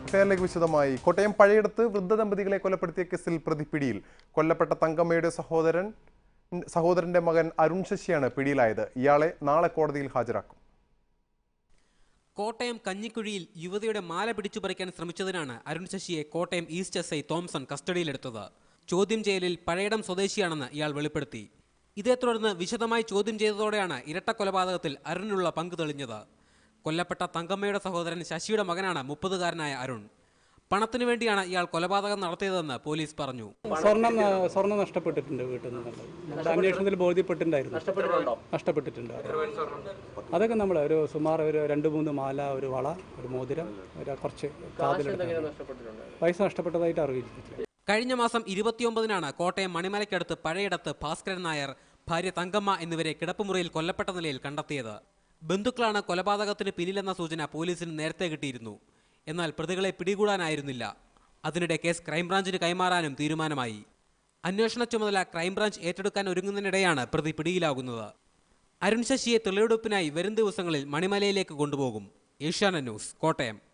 കേരളയ്ക്ക് വിശദമായി കോട്ടയം പഴയടത്ത് വൃദ്ധ ദമ്പതികളെ കൊലപ്പെടുത്തിയ കേസിൽ പ്രതി പിടിയിൽ കൊല്ലപ്പെട്ട തങ്കമ്മയുടെ സഹോദരൻ സഹോദരന്റെ മകൻ അരുൺ ശശിയാണ് പിടിയിലായത് ഇയാളെ നാളെ കോടതിയിൽ ഹാജരാക്കും കോട്ടയം കഞ്ഞിക്കുഴിയിൽ യുവതിയുടെ മാല പിടിച്ചു പറിക്കാൻ ശ്രമിച്ചതിനാണ് അരുൺ ശശിയെ Kottayam east S I Thomson കസ്റ്റഡിയിലെടുത്തത് ചോദ്യം ചെയ്യലിൽ പഴയടം സ്വദേശിയാണെന്ന് ഇയാൾ വെളിപ്പെടുത്തി ഇതേ തുടർന്ന് വിശദമായി ചോദ്യം ചെയ്തതോടെയാണ് ഇരട്ട കൊലപാതകത്തിൽ അരുണിനുള്ള പങ്ക് തെളിഞ്ഞത് കൊല്ലപ്പെട്ട തങ്കമ്മയുടെ സഹോദരൻ ശശിയുടെ മകനാണ് മുപ്പതുകാരനായ അരുൺ പണത്തിനു വേണ്ടിയാണ് ഇയാൾ കൊലപാതകം നടത്തിയതെന്ന് പോലീസ് പറഞ്ഞു സ്വർണം ആ, സ്വർണം നഷ്ടപ്പെട്ടിട്ടുണ്ട് വീട്ടിൽ നിന്ന് നമ്മുടെ അന്വേഷണത്തിൽ ബോധ്യപ്പെട്ടിട്ടുണ്ടായിരുന്നു നഷ്ടപ്പെട്ടിട്ടുണ്ട് അതൊക്കെ നമ്മൾ ഒരു സുമാർ ഒരു രണ്ട് മൂന്ന് മാല ഒരു വള ഒരു മോതിരം ഒരു കുറച്ച് കാതിലെടുത്ത് പൈസ നഷ്ടപ്പെട്ടതായിട്ട് അറിയിച്ചിട്ടില്ല കഴിഞ്ഞ മാസം ഇരുപത്തിയൊമ്പതിനാണ് കോട്ടയം മണിമലയ്ക്കടുത്ത് പഴയടത്ത് ഭാസ്കരൻ നായർ ഭാര്യ തങ്കമ്മ എന്നിവരെ കിടപ്പുമുറിയിൽ കൊല്ലപ്പെട്ട നിലയിൽ കണ്ടെത്തിയത് ബന്ധുക്കളാണ് കൊലപാതകത്തിന് പിന്നിലെന്ന സൂചന പോലീസിന് നേരത്തെ കിട്ടിയിരുന്നു എന്നാൽ പ്രതികളെ പിടികൂടാനായിരുന്നില്ല അതിനിടെ കേസ് ക്രൈംബ്രാഞ്ചിന് കൈമാറാനും തീരുമാനമായി അന്വേഷണ ചുമതല ക്രൈംബ്രാഞ്ച് ഏറ്റെടുക്കാൻ ഒരുങ്ങുന്നതിനിടെയാണ് പ്രതി പിടിയിലാകുന്നത് അരുൺ ശശിയെ തെളിവെടുപ്പിനായി വരും ദിവസങ്ങളിൽ മണിമലയിലേക്ക് കൊണ്ടുപോകും ഏഷ്യാനെറ്റ് ന്യൂസ് കോട്ടയം